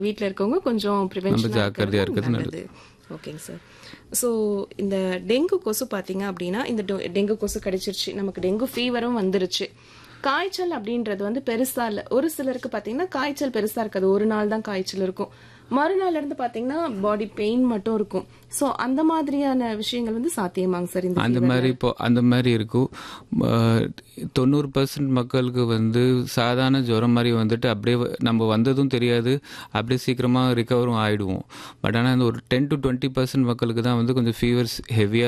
வீட்ல இருக்கவங்க கொஞ்சம் ப்ரிவென்ஷன் ஜாக்கிரதையா இருக்கிறது நல்லது. ஓகேங்க சார் ஸோ இந்த டெங்கு கொசு பார்த்தீங்க அப்படின்னா இந்த டொ- டெங்கு கொசு கடிச்சிருச்சு நமக்கு டெங்கு ஃபீவரும் வந்துருச்சு காய்ச்சல் அப்படின்றது வந்து பெருசா இல்லை ஒரு சிலருக்கு பார்த்தீங்கன்னா காய்ச்சல் பெருசா இருக்காது ஒரு நாள் தான் காய்ச்சல் இருக்கும் மறுநாள்ல இருந்து பார்த்தீங்கன்னா பாடி பெயின் மட்டும் இருக்கும் ஸோ அந்த மாதிரியான விஷயங்கள் வந்து சாத்தியமாங்க சார் இந்த அந்த மாதிரி இப்போ அந்த மாதிரி இருக்கும் அஹ், தொண்ணூறு பர்சன்ட் மக்களுக்கு வந்து சாதாரண ஜுரம் மாதிரி வந்துட்டு அப்படியே வ- நம்ம வந்ததும் தெரியாது அப்படியே சீக்கிரமாக ரிகவரும் ஆயிடுவோம் பட் ஆனால் அந்த ஒரு டென் டு டுவெண்ட்டி பர்சன்ட் மக்களுக்கு தான் வந்து கொஞ்சம் ஃபீவர்ஸ் ஹெவியாக